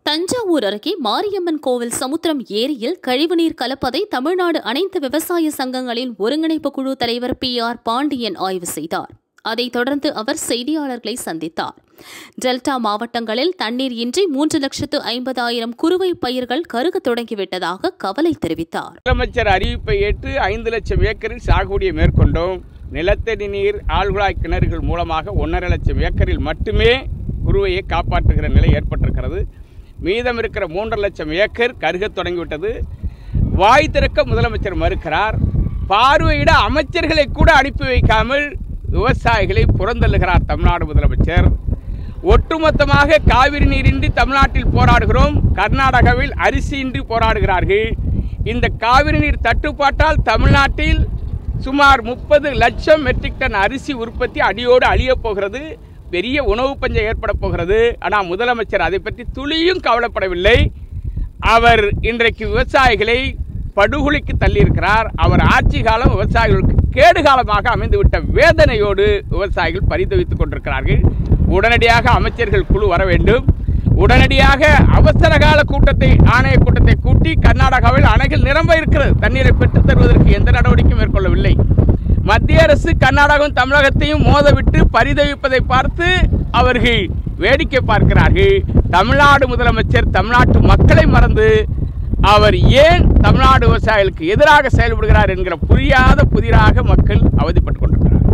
தஞ்சாவூர் அருகே மாரியம்மன் கோவில் சமுத்திரம் ஏரியில் கழிவுநீர் கலப்பதை தமிழ்நாடு அனைத்து விவசாய சங்கங்களின் ஒருங்கிணைப்பு குழு தலைவர் பி ஆர் பாண்டியன் ஆய்வு செய்தார் அதைத் தொடர்ந்து அவர் செய்தியாளர்களை சந்தித்தார் டெல்டா மாவட்டங்களில் தண்ணீர் இன்றி மூன்று லட்சத்து ஐம்பதாயிரம் குறுவை பயிர்கள் கருகத் தொடங்கிவிட்டதாக கவலை தெரிவித்தார் முதலமைச்சர் அறிவிப்பை ஏற்று ஐந்து லட்சம் ஏக்கரில் சாகுபடியை மேற்கொண்டோம் நிலத்தடி நீர் ஆழ்குழாய் கிணறுகள் மூலமாக ஒன்றரை லட்சம் ஏக்கரில் மட்டுமே குருவையை காப்பாற்றுகிற நிலை ஏற்பட்டிருக்கிறது மீதம் இருக்கிற மூன்றரை லட்சம் ஏக்கர் கருகத் தொடங்கிவிட்டது வாய் திறக்க முதலமைச்சர் மறுக்கிறார் பார்வையிட அமைச்சர்களை கூட அனுப்பி வைக்காமல் விவசாயிகளை புறந்தள்ளுகிறார் தமிழ்நாடு முதலமைச்சர் ஒட்டுமொத்தமாக காவிரி நீரின்றி தமிழ்நாட்டில் போராடுகிறோம் கர்நாடகாவில் அரிசியின்றி போராடுகிறார்கள் இந்த காவிரி நீர் தட்டுப்பாட்டால் தமிழ்நாட்டில் சுமார் முப்பது லட்சம் மெட்ரிக் டன் அரிசி உற்பத்தி அடியோடு அழியப் போகிறது பெரிய உணவு பஞ்சம் ஏற்பட போகிறது ஆனால் முதலமைச்சர் அதை பற்றி துளியும் கவலைப்படவில்லை அவர் இன்றைக்கு விவசாயிகளை படுகொலைக்கு தள்ளியிருக்கிறார் அவர் ஆட்சி காலம் விவசாயிகளுக்கு கேடு காலமாக அமைந்துவிட்ட வேதனையோடு விவசாயிகள் பரிதவித்துக் கொண்டிருக்கிறார்கள் உடனடியாக அமைச்சர்கள் குழு வர வேண்டும் உடனடியாக அவசர கால கூட்டத்தை ஆணைய கூட்டத்தை கூட்டி கர்நாடகாவில் அணைகள் நிரம்ப இருக்கிறது தண்ணீரை பெற்றுத் தருவதற்கு எந்த நடவடிக்கையும் மேற்கொள்ளவில்லை மத்திய அரசு கர்நாடகம் தமிழகத்தையும் மோதவிட்டு பரிதவிப்பதை பார்த்து அவர்கள் வேடிக்கை பார்க்கிறார்கள் தமிழ்நாடு முதலமைச்சர் தமிழ்நாட்டு மக்களை மறந்து அவர் ஏன் தமிழ்நாடு விவசாயிகளுக்கு எதிராக செயல்படுகிறார் என்கிற புரியாத புதிராக மக்கள் அவதிப்பட்டுக் கொண்டிருக்கிறார்